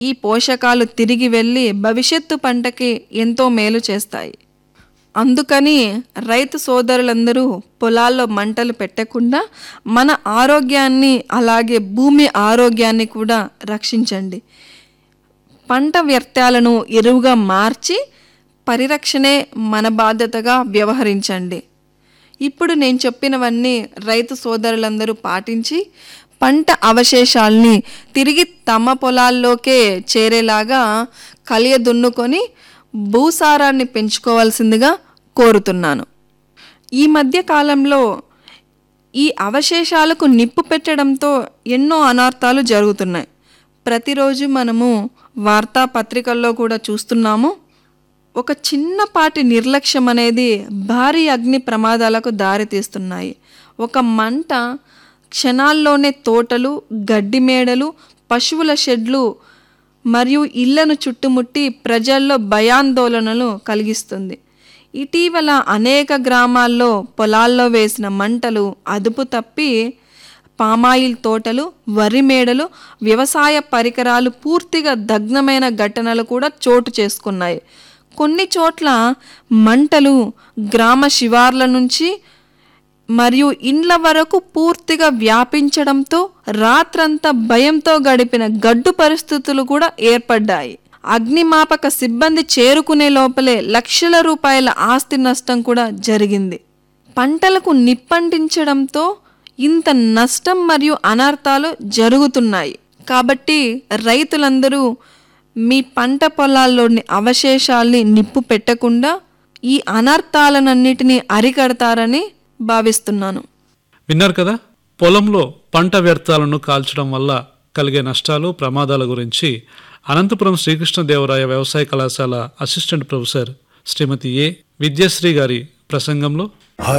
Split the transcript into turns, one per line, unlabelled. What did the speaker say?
ఈ పోషకాలు తిరిగి వెళ్ళి భవిష్యత్తు పంటకి ఎంతో మేలు చేస్తాయి అందుకని రైతు సోదరులందరూ పొలాల్లో మంటలు పెట్టకుండా మన ఆరోగ్యాన్ని అలాగే భూమి ఆరోగ్యాన్ని కూడా రక్షించండి పంట వ్యర్థాలను ఎరువుగా మార్చి పరిరక్షణే మన బాధ్యతగా వ్యవహరించండి ఇప్పుడు నేను చెప్పినవన్నీ రైతు సోదరులందరూ పాటించి పంట అవశేషాల్ని తిరిగి తమ పొలాల్లోకే చేరేలాగా కలియ దున్నుకొని భూసారాన్ని పెంచుకోవాల్సిందిగా కోరుతున్నాను ఈ మధ్య కాలంలో ఈ అవశేషాలకు నిప్పు పెట్టడంతో ఎన్నో అనర్థాలు జరుగుతున్నాయి ప్రతిరోజు మనము వార్తాపత్రికల్లో కూడా చూస్తున్నాము ఒక చిన్నపాటి నిర్లక్ష్యం అనేది భారీ అగ్ని ప్రమాదాలకు దారితీస్తున్నాయి ఒక మంట క్షణాల్లోనే తోటలు గడ్డి మేడలు పశువుల షెడ్లు మరియు ఇళ్లను చుట్టుముట్టి ప్రజల్లో భయాందోళనలు కలిగిస్తుంది ఇటీవల అనేక గ్రామాల్లో పొలాల్లో వేసిన మంటలు అదుపు తప్పి పామాయిల్ తోటలు వరి మేడలు వ్యవసాయ పరికరాలు పూర్తిగా దగ్నమైన ఘటనలు కూడా చోటు చేసుకున్నాయి కొన్ని చోట్ల మంటలు గ్రామ శివార్ల నుంచి మరియు ఇండ్ల వరకు పూర్తిగా వ్యాపించడంతో రాత్రంతా భయంతో గడిపిన గడ్డు పరిస్థితులు కూడా ఏర్పడ్డాయి అగ్నిమాపక సిబ్బంది చేరుకునే లోపలే లక్షల రూపాయల ఆస్తి నష్టం కూడా జరిగింది పంటలకు నిప్పంటించడంతో ఇంత నష్టం మరియు అనర్థాలు జరుగుతున్నాయి కాబట్టి రైతులందరూ మీ పంట పొలాల్లోని అవశేషాల్ని నిప్పు పెట్టకుండా ఈ అనర్థాలనన్నిటినీ అరికడతారని భావిస్తున్నాను
విన్నారు కదా పొలంలో పంట వ్యర్థాలను కాల్చడం వల్ల కలిగే నష్టాలు ప్రమాదాల గురించి అనంతపురం శ్రీకృష్ణదేవరాయ వ్యవసాయ కళాశాల assistant professor Shrimati A Vidyasri గారి ప్రసంగంలో